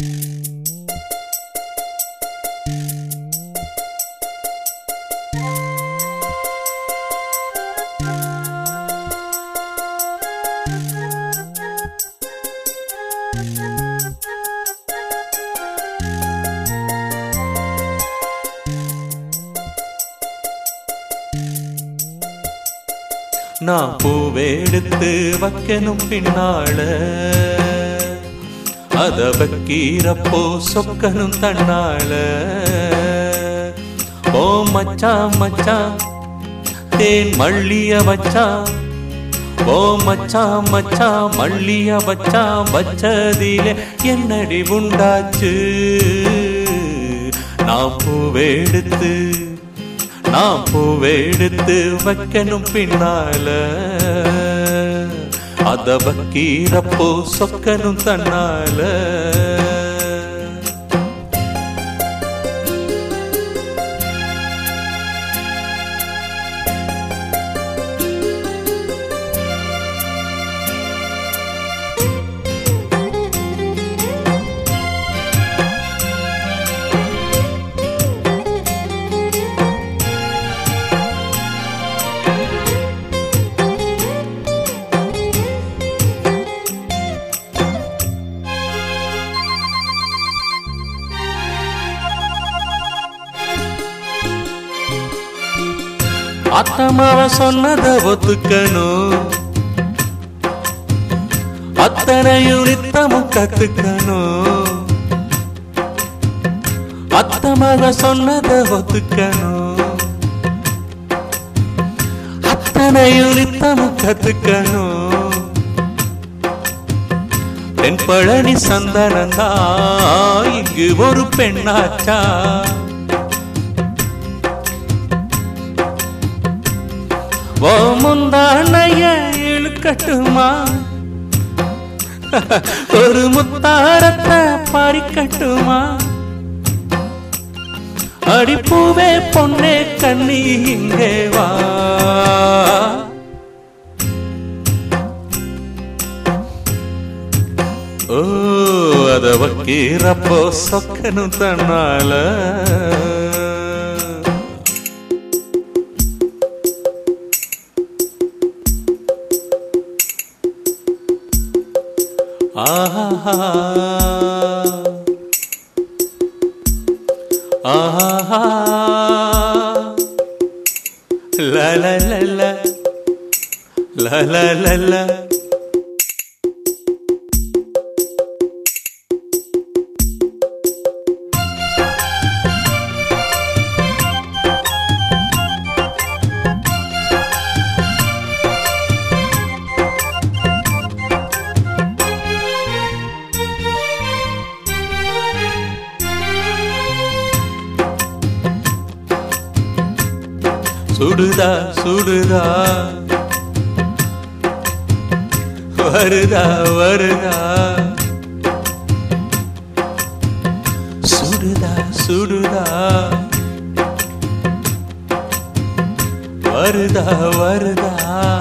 நான் பூவெடுத்து வைக்கணும் பின்னால அத வைக்கிறப்போ சொக்கனும் தன்னால ஓ மச்சான் மச்சான் தேன் மல்லிய வச்சான் ஓ மச்சான் மச்சான் மல்லிய வச்சான் வச்சதிலே என்னடி உண்டாச்சு நான் பூவெடுத்து நான் பூவெடுத்து வைக்கணும் பின்னால அத வைக்கிறப்போ சொக்கனும் தன்னால அத்தமாவ சொன்னத ஒத்துக்கணும் அத்தனையும் நித்தமும் கத்துக்கணும் அத்தமாக சொன்னத ஒத்துக்கணும் அத்தனையும் நித்தமும் கத்துக்கணும் பெண் பழனி சந்தனந்தா இங்கு ஒரு பெண்ணாச்சா ஓ முந்தானைய இழுக்கட்டுமா ஒரு முத்தாரத்தை பறிக்கட்டுமா அடிப்பூவே பொன்னே கண்ணி இங்கே வா ஓ அத வைக்கிறப்போ சொக்கனும் தன்னால ஆஹா ஆஹா la la la la la la la la சுடுதா சுடுதா வருதா வருதா சுடுதா சுடுதா வருதா வருதா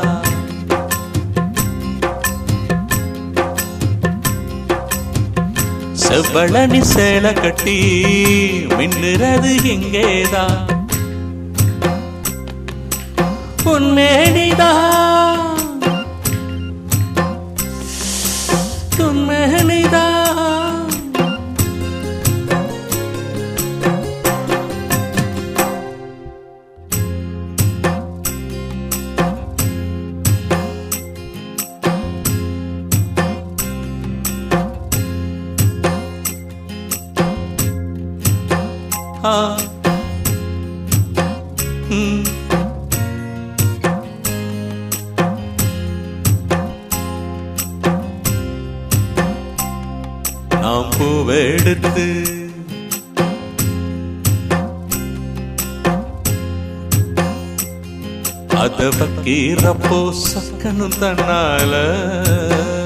செவ்வளனி சேலை கட்டி மின்னுறது இங்கேதான் பொன்மேனிதா பொன்மேனிதா ஆ ம் நாம் பூவெடுத்து அத பக்கீரப்போ சக்கனும் தன்னால